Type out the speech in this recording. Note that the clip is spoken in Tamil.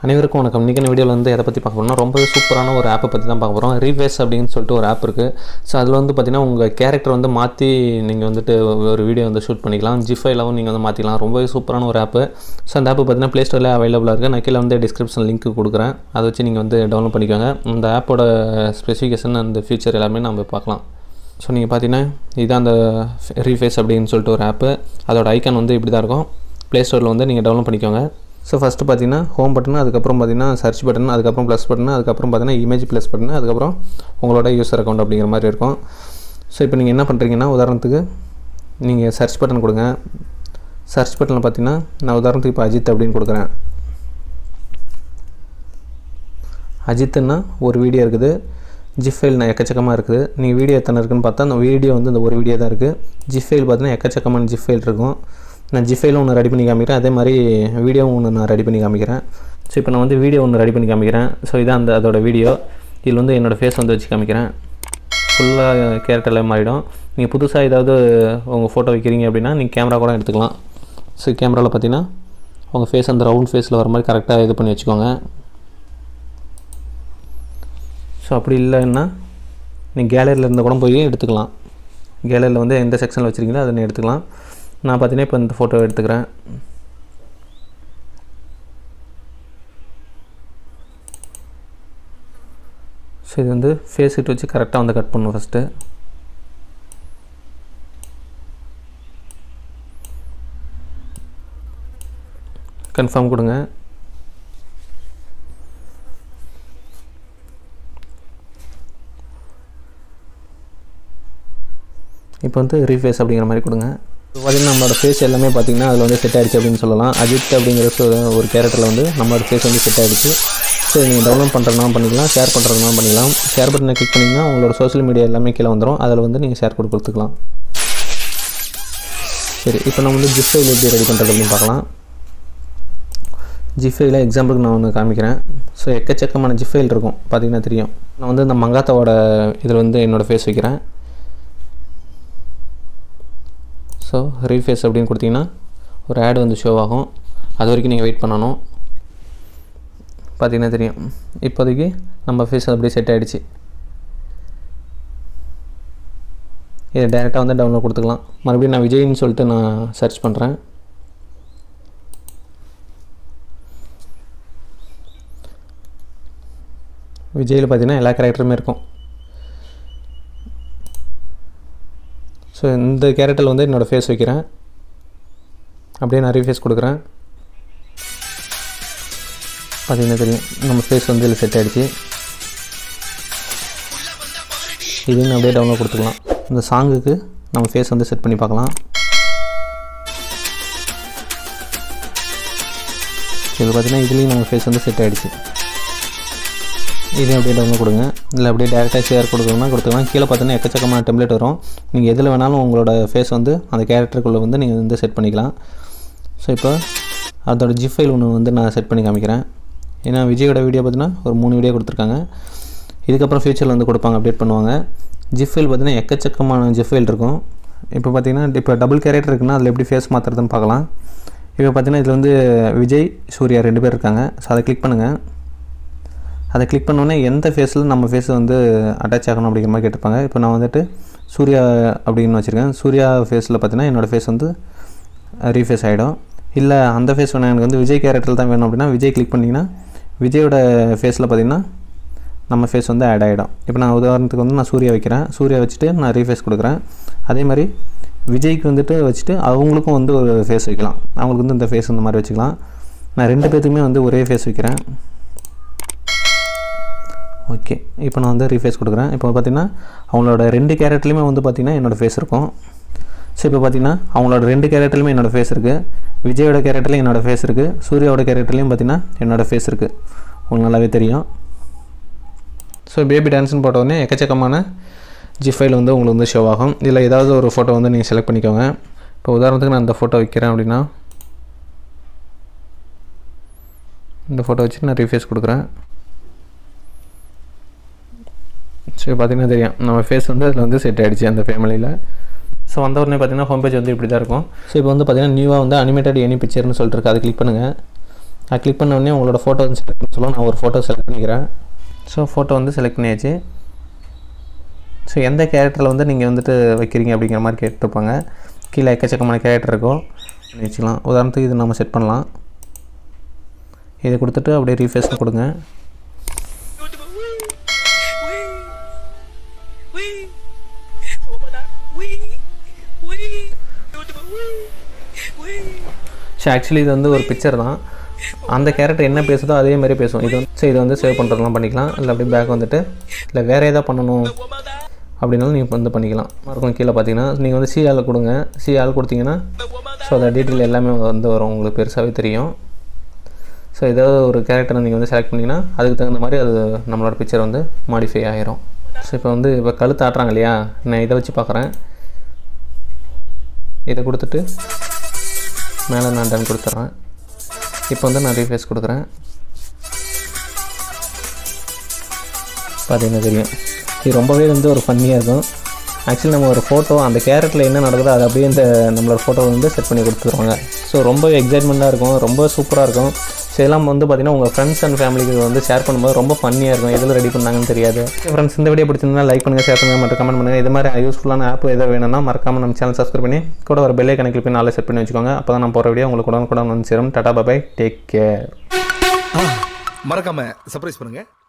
அனைவருக்கும் வணக்கம் இன்றைக்கி வீடியோவில் வந்து எதை பற்றி பார்க்க போறோம்னா ரொம்பவே சூப்பரான ஒரு ஆப்பை பற்றி தான் பார்க்க போகிறோம் ரீஃபேஸ் அப்படின்னு சொல்லிட்டு ஒரு ஆப் இருக்குது ஸோ அதில் வந்து பார்த்திங்கன்னா உங்கள் கேரக்டர் வந்து மாற்றி நீங்கள் வந்துட்டு ஒரு வீடியோ வந்து ஷூட் பண்ணிக்கலாம் ஜிஃபைலாவும் நீங்கள் வந்து மாற்றிக்கலாம் ரொம்பவே சூப்பரான ஒரு ஆப்பு ஸோ அந்த ஆப்பு பார்த்தீங்கன்னா ப்ளே ஸ்டோரில் அவைலபிளாக இருக்குது நான் கீழே வந்து டிஸ்கிரிப்ஷன் லிங்க் கொடுக்குறேன் அதை வச்சு நீங்கள் வந்து டவுன்லோட் பண்ணிக்கோங்க இந்த ஆப்போட ஸ்பெசிஃபிகேஷன் அந்த ஃபியூச்சர் எல்லாமே நம்ம பார்க்கலாம் ஸோ நீங்கள் பார்த்தீங்கன்னா இதுதான் அந்த ரீஃபேஸ் அப்படின்னு சொல்லிட்டு ஒரு ஆப்பு அதோட ஐக்கான் வந்து இப்படி தான் இருக்கும் ப்ளே ஸ்டோரில் வந்து நீங்கள் டவுன்லோட் பண்ணிக்கோங்க ஸோ ஃபஸ்ட்டு பார்த்தீங்கன்னா ஹோம் பட்டன் அதுக்கப்புறம் பார்த்தீங்கன்னா சர்ச் பட்டன் அதுக்கப்புறம் ப்ளஸ் பட்டன் அதுக்கப்புறம் பார்த்தீங்கன்னா இமேஜ் ப்ளஸ் பட்டன் அதுக்கப்புறம் உங்களோட யூசர் அக்கௌண்ட் அப்படிங்கிற மாதிரி இருக்கும் ஸோ இப்போ நீங்கள் என்ன பண்ணுறீங்கன்னா உதாரணத்துக்கு நீங்கள் சர்ச் பட்டன் கொடுங்க சர்ச் பட்டனில் பார்த்தீங்கன்னா நான் உதாரணத்துக்கு இப்போ அஜித் அப்படின்னு கொடுக்குறேன் அஜித்துன்னா ஒரு வீடியோ இருக்குது ஜிஃப் ஃபைல் நான் எக்கச்சக்கமாக இருக்குது நீங்கள் வீடியோ எத்தனை இருக்குன்னு பார்த்தா அந்த வீடியோ வந்து இந்த ஒரு வீடியோ தான் இருக்குது ஜிஃப் ஃபைல் பார்த்தீங்கன்னா எக்கச்சக்கமான ஜிஃப் ஃபைல் இருக்கும் நான் ஜிஃப் ஃபைலும் ஒன்று ரெடி பண்ணி காமிக்கிறேன் அதே மாதிரி வீடியோவும் ஒன்று நான் ரெடி பண்ணி காமிக்கிறேன் ஸோ இப்போ நான் வந்து வீடியோ ஒன்று ரெடி பண்ணி காமிக்கிறேன் ஸோ இதான் அந்த அதோட வீடியோ இதில் வந்து என்னோடய ஃபேஸ் வந்து வச்சு காமிக்கிறேன் ஃபுல்லாக கேரக்டரில் மாறிடும் நீங்கள் புதுசாக ஏதாவது உங்கள் ஃபோட்டோ வைக்கிறீங்க அப்படின்னா நீங்கள் கேமரா கூட எடுத்துக்கலாம் ஸோ கேமராவில் பார்த்தீங்கன்னா உங்கள் ஃபேஸ் அந்த ரவுண்ட் ஃபேஸில் வர மாதிரி கரெக்டாக இது பண்ணி வச்சுக்கோங்க ஸோ அப்படி இல்லைன்னா நீங்கள் கேலரியில் இருந்த கூட போய் எடுத்துக்கலாம் கேலரியில் வந்து எந்த செக்ஷனில் வச்சுருக்கீங்களோ அதை நீ எடுத்துக்கலாம் நான் பார்த்தீங்கன்னா இப்போ இந்த ஃபோட்டோ எடுத்துக்கிறேன் ஸோ இது வந்து ஃபேஸ் இட்டு வச்சு கரெக்டாக வந்து கட் பண்ணும் ஃபஸ்ட்டு கன்ஃபார்ம் கொடுங்க இப்போ வந்து ரீஃபேஸ் அப்படிங்கிற மாதிரி கொடுங்க இப்போ பார்த்தீங்கன்னா நம்மளோட ஃபேஸ் எல்லாமே பார்த்தீங்கன்னா அதில் வந்து செட் ஆகிடுச்சு அப்படின்னு சொல்லலாம் அஜித் அப்படிங்கிற சொ- ஒரு கேரக்டரில் வந்து நம்மளோட ஃபேஸ் வந்து செட் ஆகிடுச்சு ஸோ நீங்கள் டவுன்லோட் பண்ணுறதுனாலும் பண்ணிக்கலாம் ஷேர் பண்ணுறதுனாலும் பண்ணிக்கலாம் ஷேர் பட்டனை கிளிக் பண்ணிங்கன்னா உங்களோட சோஷியல் மீடியா எல்லாமே கீழே வந்துடும் அதில் வந்து நீங்கள் ஷேர் கோட் கொடுத்துக்கலாம் சரி இப்போ நம்ம வந்து ஜிப் ஃபைல் எப்படி ரெடி பண்ணுறது அப்படின்னு பார்க்கலாம் ஜிப் ஃபைல எக்ஸாம்பிளுக்கு நான் ஒன்று காமிக்கிறேன் ஸோ எக்கச்சக்கமான ஜிப் ஃபைல் இருக்கும் பார்த்தீங்கன்னா தெரியும் நான் வந்து இந்த மங்காத்தாவோட இதில் வந்து என்னோடய ஃபேஸ் வைக்கிறேன் ஸோ ரீஃபேஸ் அப்படின்னு கொடுத்தீங்கன்னா ஒரு ஆட் வந்து ஷோ ஆகும் அது வரைக்கும் நீங்கள் வெயிட் பண்ணணும் பார்த்தீங்கன்னா தெரியும் இப்போதைக்கு நம்ம ஃபேஸ் அப்படியே செட் ஆகிடுச்சு இதை டேரெக்டாக வந்து டவுன்லோட் கொடுத்துக்கலாம் மறுபடியும் நான் விஜய்னு சொல்லிட்டு நான் சர்ச் பண்ணுறேன் விஜயில் பார்த்தீங்கன்னா எல்லா கேரக்டருமே இருக்கும் ஸோ இந்த கேரக்டரில் வந்து என்னோடய ஃபேஸ் வைக்கிறேன் அப்படியே நான் ரீஃபேஸ் கொடுக்குறேன் பார்த்தீங்கன்னா தெரியும் நம்ம ஃபேஸ் வந்து இதில் செட் ஆகிடுச்சு இதையும் அப்படியே டவுன்லோட் கொடுத்துக்கலாம் இந்த சாங்குக்கு நம்ம ஃபேஸ் வந்து செட் பண்ணி பார்க்கலாம் இது பார்த்தீங்கன்னா இதுலேயும் நம்ம ஃபேஸ் வந்து செட் ஆகிடுச்சு இதையும் அப்படியே டவுன்லோட் கொடுங்க இல்லை அப்படியே டேரெக்டாக ஷேர் கொடுக்கணும்னா கொடுத்துக்கலாம் கீழே பார்த்தீங்கன்னா எக்கச்சக்கமான டெம்ப்ளேட் வரும் நீங்கள் எதில் வேணாலும் உங்களோட ஃபேஸ் வந்து அந்த கேரக்டருக்குள்ளே வந்து நீங்கள் வந்து செட் பண்ணிக்கலாம் ஸோ இப்போ அதோட ஜிப் ஃபைல் ஒன்று வந்து நான் செட் பண்ணி காமிக்கிறேன் ஏன்னா விஜயோட வீடியோ பார்த்தீங்கன்னா ஒரு மூணு வீடியோ கொடுத்துருக்காங்க இதுக்கப்புறம் ஃபியூச்சரில் வந்து கொடுப்பாங்க அப்டேட் பண்ணுவாங்க ஜிப் ஃபைல் பார்த்தீங்கன்னா எக்கச்சக்கமான ஜிப் ஃபைல் இருக்கும் இப்போ பார்த்தீங்கன்னா இப்போ டபுள் கேரக்டர் இருக்குன்னா அதில் எப்படி ஃபேஸ் மாற்றுறதுன்னு பார்க்கலாம் இப்போ பார்த்தீங்கன்னா இதில் வந்து விஜய் சூர்யா ரெண்டு பேர் இருக்காங்க ஸோ அதை கிளிக் பண்ணுங்கள் அதை கிளிக் பண்ணோன்னே எந்த ஃபேஸில் நம்ம ஃபேஸ் வந்து அட்டாச் ஆகணும் அப்படிங்கிற மாதிரி கேட்டிருப்பாங்க இப்போ நான் வந்துட்டு சூர்யா அப்படின்னு வச்சுருக்கேன் சூர்யா ஃபேஸில் பார்த்தீங்கன்னா என்னோடய ஃபேஸ் வந்து ரீஃபேஸ் ஆகிடும் இல்லை அந்த ஃபேஸ் வேணால் எனக்கு வந்து விஜய் கேரக்டர் தான் வேணும் அப்படின்னா விஜய் கிளிக் பண்ணிங்கன்னா விஜயோட ஃபேஸில் பார்த்தீங்கன்னா நம்ம ஃபேஸ் வந்து ஆட் ஆகிடும் இப்போ நான் உதாரணத்துக்கு வந்து நான் சூர்யா வைக்கிறேன் சூர்யா வச்சுட்டு நான் ரீஃபேஸ் கொடுக்குறேன் அதே மாதிரி விஜய்க்கு வந்துட்டு வச்சுட்டு அவங்களுக்கும் வந்து ஒரு ஃபேஸ் வைக்கலாம் அவங்களுக்கு வந்து இந்த ஃபேஸ் இந்த மாதிரி வச்சுக்கலாம் நான் ரெண்டு பேர்த்துக்குமே வந்து ஒரே ஃபேஸ் வைக்கிறேன் ஓகே இப்போ நான் வந்து ரீஃபேஸ் கொடுக்குறேன் இப்போ பார்த்தீங்கன்னா அவங்களோட ரெண்டு கேரக்டர்லையுமே வந்து பார்த்திங்கன்னா என்னோடய ஃபேஸ் இருக்கும் ஸோ இப்போ பார்த்தீங்கன்னா அவங்களோட ரெண்டு கேரக்டர்லையுமே என்னோடய ஃபேஸ் இருக்குது விஜயோட கேரக்டர்லையும் என்னோடய ஃபேஸ் இருக்குது சூர்யாவோட கேரக்டர்லையும் பார்த்தீங்கன்னா என்னோடய ஃபேஸ் இருக்குது உங்களுக்கு நல்லாவே தெரியும் ஸோ பேபி டான்ஸ்னு போட்டோடனே எக்கச்சக்கமான ஜி ஃபைல் வந்து உங்களுக்கு வந்து ஷோ ஆகும் இதில் ஏதாவது ஒரு ஃபோட்டோ வந்து நீங்கள் செலக்ட் பண்ணிக்கோங்க இப்போ உதாரணத்துக்கு நான் இந்த ஃபோட்டோ வைக்கிறேன் அப்படின்னா இந்த ஃபோட்டோ வச்சு நான் ரீஃபேஸ் கொடுக்குறேன் ஸோ பார்த்தீங்கன்னா தெரியும் நம்ம ஃபேஸ் வந்து அதில் வந்து செட் ஆகிடுச்சு அந்த ஃபேமிலியில் ஸோ வந்த உடனே பார்த்தீங்கன்னா ஹோம் பேஜ் வந்து இப்படி தான் இருக்கும் ஸோ இப்போ வந்து பார்த்தீங்கன்னா நியூவாக வந்து அனிமேட்டட் எனி பிக்சர்னு சொல்லிட்டு இருக்கு அதை கிளிக் பண்ணுங்கள் நான் கிளிக் பண்ண உடனே உங்களோட ஃபோட்டோ வந்து செலக்ட் பண்ண சொல்லுவோம் நான் ஒரு ஃபோட்டோ செலக்ட் பண்ணிக்கிறேன் ஸோ ஃபோட்டோ வந்து செலக்ட் பண்ணியாச்சு ஸோ எந்த கேரக்டரில் வந்து நீங்கள் வந்துட்டு வைக்கிறீங்க அப்படிங்கிற மாதிரி கேட்டுருப்பாங்க கீழே எக்கச்சக்கமான கேரக்டர் இருக்கும் பண்ணி வச்சுக்கலாம் உதாரணத்துக்கு இது நம்ம செட் பண்ணலாம் இதை கொடுத்துட்டு அப்படியே ரீஃபேஸ் கொடுங்க ஸோ ஆக்சுவலி இது வந்து ஒரு பிக்சர் தான் அந்த கேரக்டர் என்ன பேசுதோ அதே மாதிரி பேசும் இது வந்து ஸோ இதை வந்து சேவ் பண்ணுறதுலாம் பண்ணிக்கலாம் இல்லை அப்படியே பேக் வந்துட்டு இல்லை வேறு எதாவது பண்ணணும் அப்படின்னாலும் நீங்கள் வந்து பண்ணிக்கலாம் இருக்கும் கீழே பார்த்தீங்கன்னா நீங்கள் வந்து சிஆல் கொடுங்க சிஆல் கொடுத்தீங்கன்னா ஸோ அந்த டீட்டெயில் எல்லாமே வந்து வரும் உங்களுக்கு பெருசாகவே தெரியும் ஸோ ஏதாவது ஒரு கேரக்டரை நீங்கள் வந்து செலக்ட் பண்ணிங்கன்னா அதுக்கு தகுந்த மாதிரி அது நம்மளோட பிக்சர் வந்து மாடிஃபை ஆகிரும் ஸோ இப்போ வந்து இப்போ கழுத்து ஆட்டுறாங்க இல்லையா நான் இதை வச்சு பார்க்குறேன் இதை கொடுத்துட்டு மேலே நான் டன் கொடுத்துட்றேன் இப்போ வந்து நான் ரீஃபேஸ் கொடுக்குறேன் பார்த்தீங்கன்னா தெரியும் இது ரொம்பவே வந்து ஒரு ஃபன்னியாக இருக்கும் ஆக்சுவலி நம்ம ஒரு ஃபோட்டோ அந்த கேரக்டரில் என்ன நடக்குதோ அதை அப்படியே இந்த நம்மளோட ஃபோட்டோ வந்து செட் பண்ணி கொடுத்துருவாங்க ஸோ ரொம்ப எக்ஸைட்மெண்ட்டாக இருக்கும் ரொம்ப சூப்பராக இருக்கும் ஸோ இதெல்லாம் வந்து பார்த்திங்கன்னா உங்கள் ஃப்ரெண்ட்ஸ் அண்ட் ஃபேமிலிக்கு வந்து ஷேர் பண்ணும்போது ரொம்ப ஃபன்னியாக இருக்கும் எதில் ரெடி பண்ணாங்கன்னு தெரியாது ஃப்ரெண்ட்ஸ் இந்த வீடியோ பிடிச்சிருந்தா லைக் பண்ணுங்கள் ஷேர் பண்ணுங்கள் மற்றும் கமெண்ட் பண்ணுங்கள் இது மாதிரி யூஸ்ஃபுல்லான ஆப் எதாவது வேணும்னா மறக்காமல் நம்ம சேனல் சப்ஸ்கிரைப் பண்ணி கூட ஒரு பெல்லை கணக்கில் போய் நாளை செட் பண்ணி வச்சுக்கோங்க அப்போ தான் நான் போகிற வீடியோ உங்களுக்கு உடனே கூட வந்து சேரும் டாடா பாய் டேக் கேர் மறக்காம சர்ப்ரைஸ் பண்ணுங்க